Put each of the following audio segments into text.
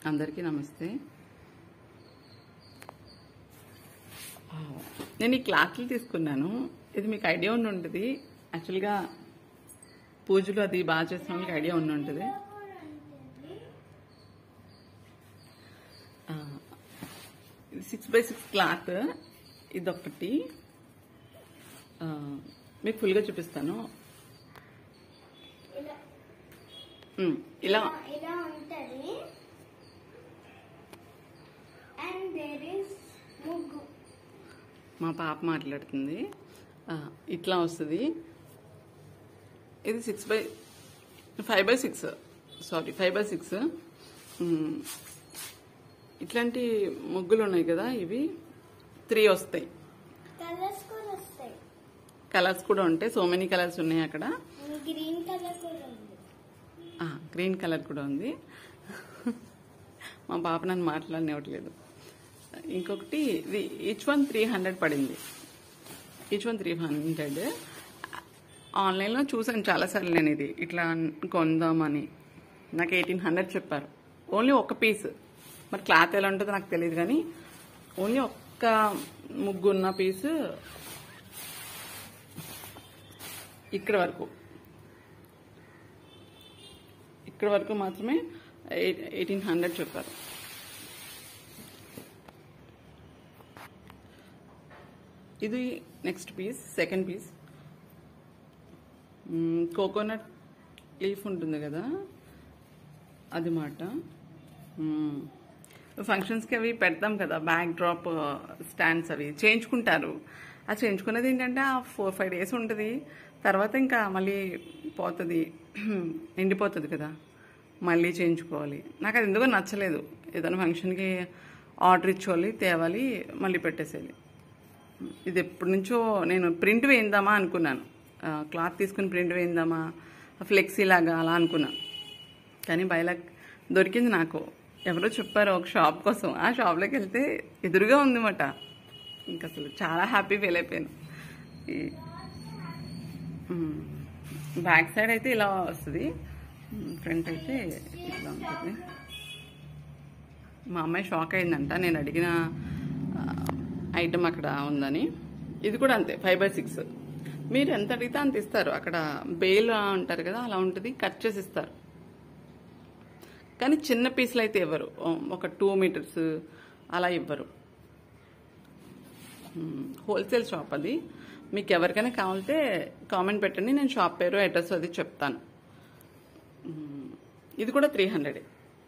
అందరికీ నమస్తే ఆ, నేను ఈ క్లాత్లు తీసుకున్నాను ఇది మీకు ఐడియా ఉండి ఉంటుంది యాక్చువల్గా పూజలు అది బాగా చేసిన వాళ్ళకి ఐడియా ఉండి ఉంటుంది ఆ, ఇది సిక్స్ బై సిక్స్ క్లాత్ ఇదొకటి ఆ, మీకు ఫుల్గా చూపిస్తాను ఇలా ఉమ్, ఇలా ఇలా ఉంటది అండ్ దేర్ ఇస్ ముగ్గు మా పాప మాట్లాడుతుంది ఆ, ఇట్లా వస్తుంది ఇది six by five by six sorry five by six ఇట్లాంటి ముగ్గులు ఉన్నాయి కదా ఇవి త్రీ వస్తాయి కలర్స్ కూడా వస్తాయి కలర్స్ కూడా ఉంటాయి సో మెనీ కలర్స్ ఉన్నాయి అక్కడ గ్రీన్ కలర్ కూడా ఉంది గ్రీన్ కలర్ కూడా ఉంది మా పాప నన్ను మాట్లాడనివ్వట్లేదు ఇంకొకటి ఇది ఈచ్ వన్ త్రీ హండ్రెడ్ పడింది ఈచ్ వన్ త్రీ హండ్రెడ్ ఆన్లైన్లో చూసాను చాలాసార్లు నేను ఇది ఇట్లా కొందామని నాకు ఎయిటీన్ హండ్రెడ్ చెప్పారు ఓన్లీ ఒక పీస్ మరి క్లాత్ ఎలా ఉంటుందో నాకు తెలియదు కానీ ఓన్లీ ఒక్క ముగ్గు ఉన్న పీస్ ఇక్కడ వరకు ఇక్కడ వరకు మాత్రమే ఎయిటీన్ హండ్రెడ్ చెప్పారు ఇది next piece second piece coconut leaf ఉంటుంది కదా అది మాట ఫంక్షన్స్కి అవి పెడతాం కదా బ్యాక్ డ్రాప్ స్టాండ్స్ అవి చేయించుకుంటారు ఆ చేయించుకున్నది ఏంటంటే ఆ ఫోర్ ఫైవ్ డేస్ ఉంటుంది తర్వాత ఇంకా మళ్ళీ పోతుంది ఎండిపోతుంది కదా మళ్ళీ చేయించుకోవాలి నాకు అది ఎందుకో నచ్చలేదు ఏదైనా ఫంక్షన్కి ఆర్డర్ ఇచ్చుకోవాలి తేవాలి మళ్ళీ పెట్టేసేయాలి ఇది ఎప్పటి నుంచో నేను ప్రింట్ వేయిందామా అనుకున్నాను ఆ, క్లాత్ తీసుకుని ప్రింట్ వేయిందామా ఫ్లెక్సీ లాగా అలా అనుకున్నా కానీ బయలక్ దొరికింది నాకు ఎవరో చెప్పారు ఒక షాప్ కోసం ఆ షాప్లోకి వెళ్తే ఎదురుగా ఉందన్నమాట ఇంకా అసలు చాలా హ్యాపీ ఫీల్ అయిపోయాను ఈ మ్, బ్యాక్ సైడ్ అయితే ఇలా వస్తుంది మ్, ఫ్రంట్ అయితే ఇట్లా ఉంటుంది మా అమ్మాయి షాక్ అయిందంట నేను అడిగిన ఆ, ఐటమ్ అక్కడ ఉందని ఇది కూడా అంతే ఫైవ్ బై సిక్స్ మీరు ఎంత అడిగితే అంత ఇస్తారు అక్కడ బేల్ అంటారు కదా అలా ఉంటుంది కట్ చేసి ఇస్తారు కానీ చిన్న పీసులు అయితే ఇవ్వరు ఒక టూ మీటర్స్ అలా ఇవ్వరు హోల్సేల్ షాప్ అది మీకు ఎవరికైనా కావాలితే కామెంట్ పెట్టండి నేను షాప్ పేరు అడ్రస్ అది చెప్తాను మ్, ఇది కూడా three hundred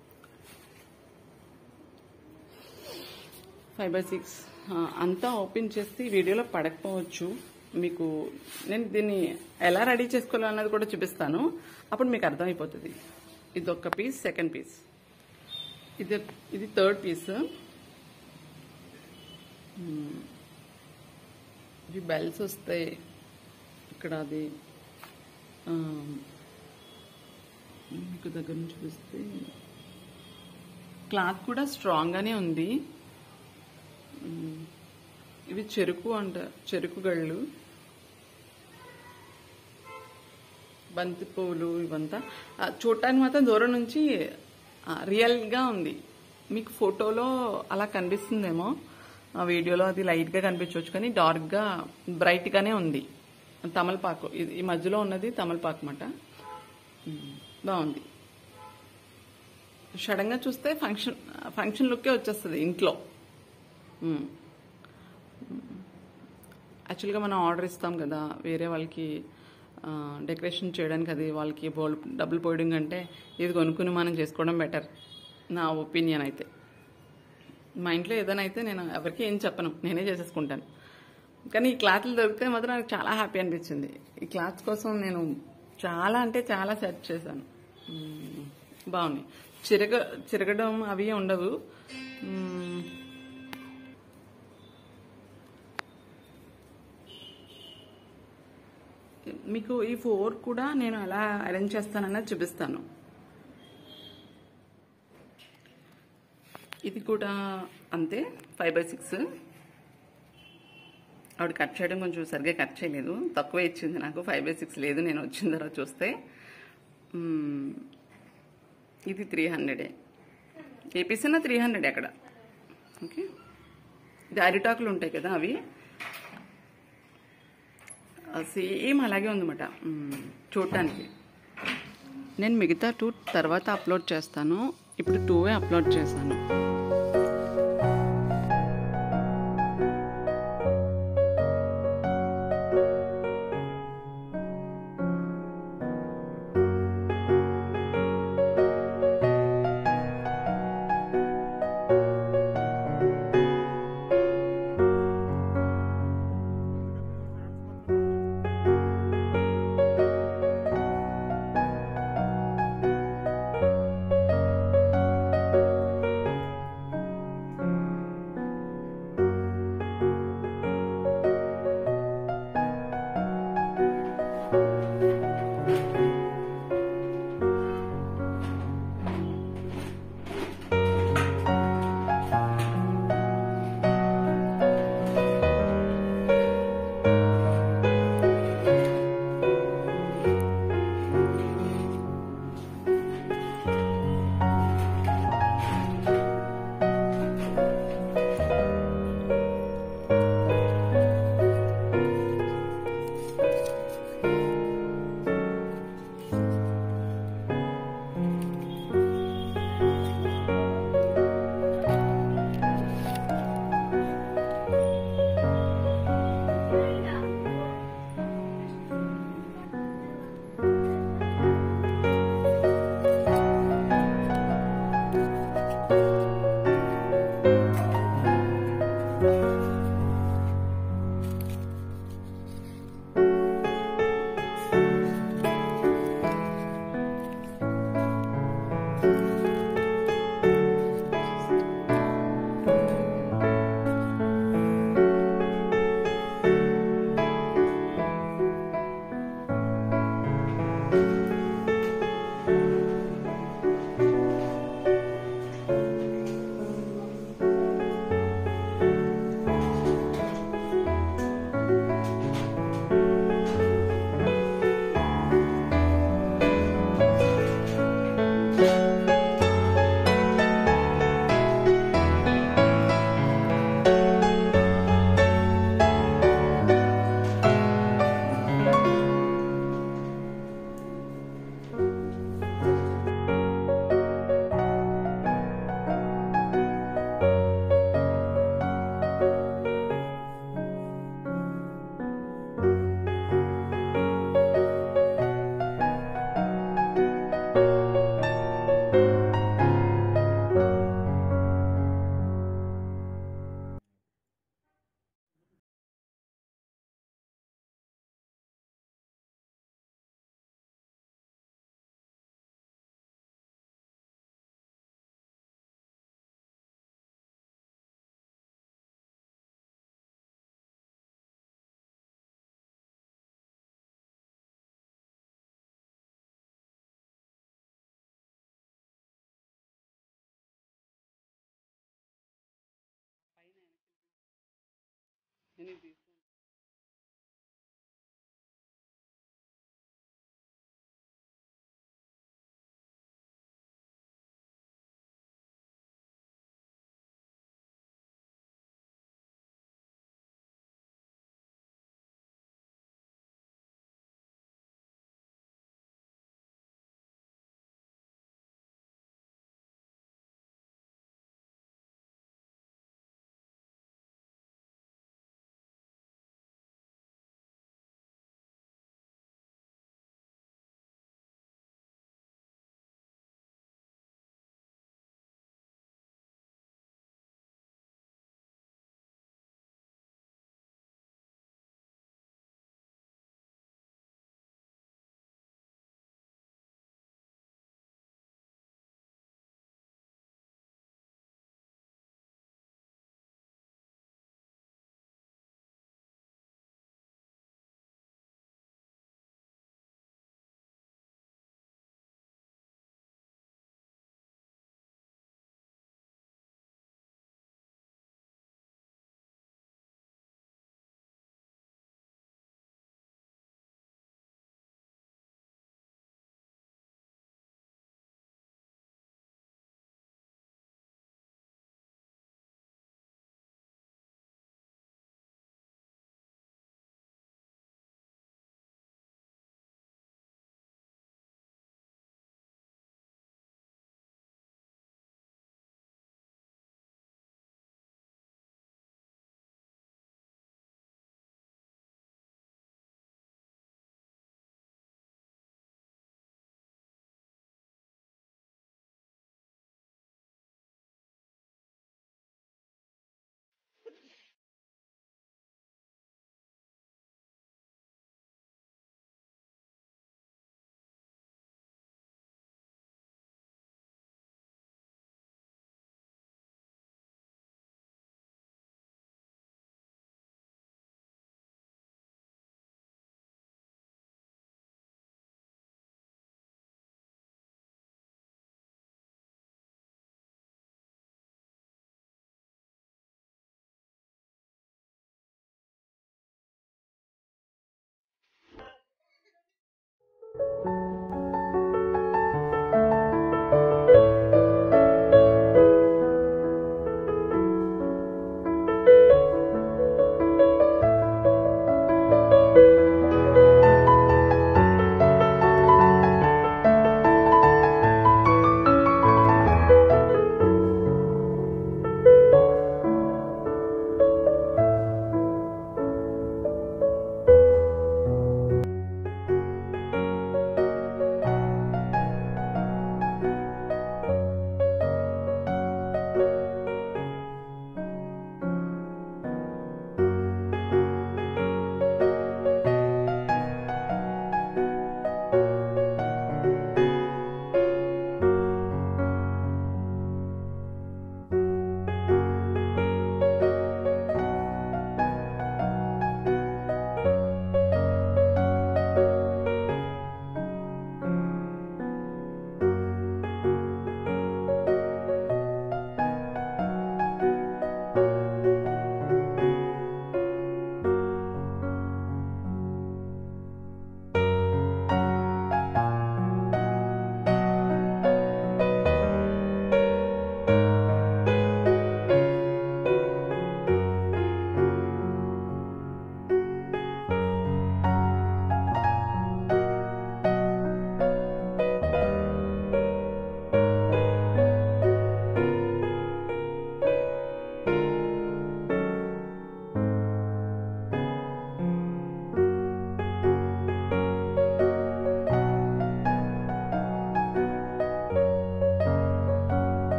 five by six అంతా ఓపెన్ చేసి వీడియోలో పడకపోవచ్చు మీకు నేను దీన్ని ఎలా రెడీ చేసుకోవాలో అన్నది కూడా చూపిస్తాను అప్పుడు మీకు అర్థమైపోతుంది ఇది ఒక పీస్ సెకండ్ పీస్ ఇది ఇది థర్డ్ పీస్ ఇవి బెల్స్ వస్తాయి ఇక్కడ అది ఆ, మీకు దగ్గర నుంచి చూపిస్తే క్లాత్ కూడా స్ట్రాంగ్గానే ఉంది మ్, ఇవి చెరుకు అంట చెరుకు గళ్ళు బంతి పువ్వులు ఇవంతా ఆ, చూడటానికి మాత్రం దూరం నుంచి ఆ, రియల్గా ఉంది మీకు ఫోటోలో అలా కనిపిస్తుందేమో ఆ వీడియోలో అది లైట్గా కనిపించవచ్చు కానీ డార్క్గా బ్రైట్గానే ఉంది తమలపాకు ఇది ఈ మధ్యలో ఉన్నది తమలపాకు అన్నమాట మ్, బాగుంది సడన్గా చూస్తే ఫంక్షన్ ఫంక్షన్ లుక్కే వచ్చేస్తుంది ఇంట్లో మ్. యాక్చువల్గా మనం ఆర్డర్ ఇస్తాం కదా వేరే వాళ్ళకి ఆ, డెకరేషన్ చేయడానికి అది వాళ్ళకి బోల్ డబ్బులు పోయడం కంటే ఇది కొనుక్కుని మనం చేసుకోవడం బెటర్ నా ఒపీనియన్ అయితే మా ఇంట్లో ఏదైనా అయితే నేను ఎవరికి ఏం చెప్పను నేనే చేసేసుకుంటాను కానీ ఈ క్లాత్లు దొరికితే మాత్రం నాకు చాలా హ్యాపీ అనిపించింది ఈ క్లాత్ కోసం నేను చాలా అంటే చాలా సెర్చ్ చేశాను మ్మ్. బాగున్నాయి చిరగ చిరగడం అవి ఉండవు మ్మ్. మీకు ఈ ఫోర్ కూడా నేను ఎలా అరేంజ్ చేస్తానన్నది చూపిస్తాను ఇది కూడా అంతే ఫైవ్ బై సిక్స్ ఆవిడ కట్ చేయడం కొంచెం సరిగ్గా కట్ చేయలేదు తక్కువ ఇచ్చింది నాకు ఫైవ్ బై సిక్స్ లేదు నేను వచ్చిన తర్వాత చూస్తే మ్మ్, ఇది త్రీ హండ్రెడే ఏ పీస్ అయినా త్రీ హండ్రెడ్ అక్కడ ఓకే ఇది అరిటాకులు ఉంటాయి కదా అవి సేమ్ అలాగే ఉందన్నమాట మ్మ్. చూడటానికి నేను మిగతా టూ తర్వాత అప్లోడ్ చేస్తాను ఇప్పుడు టూవే అప్లోడ్ చేశాను నేను ఇది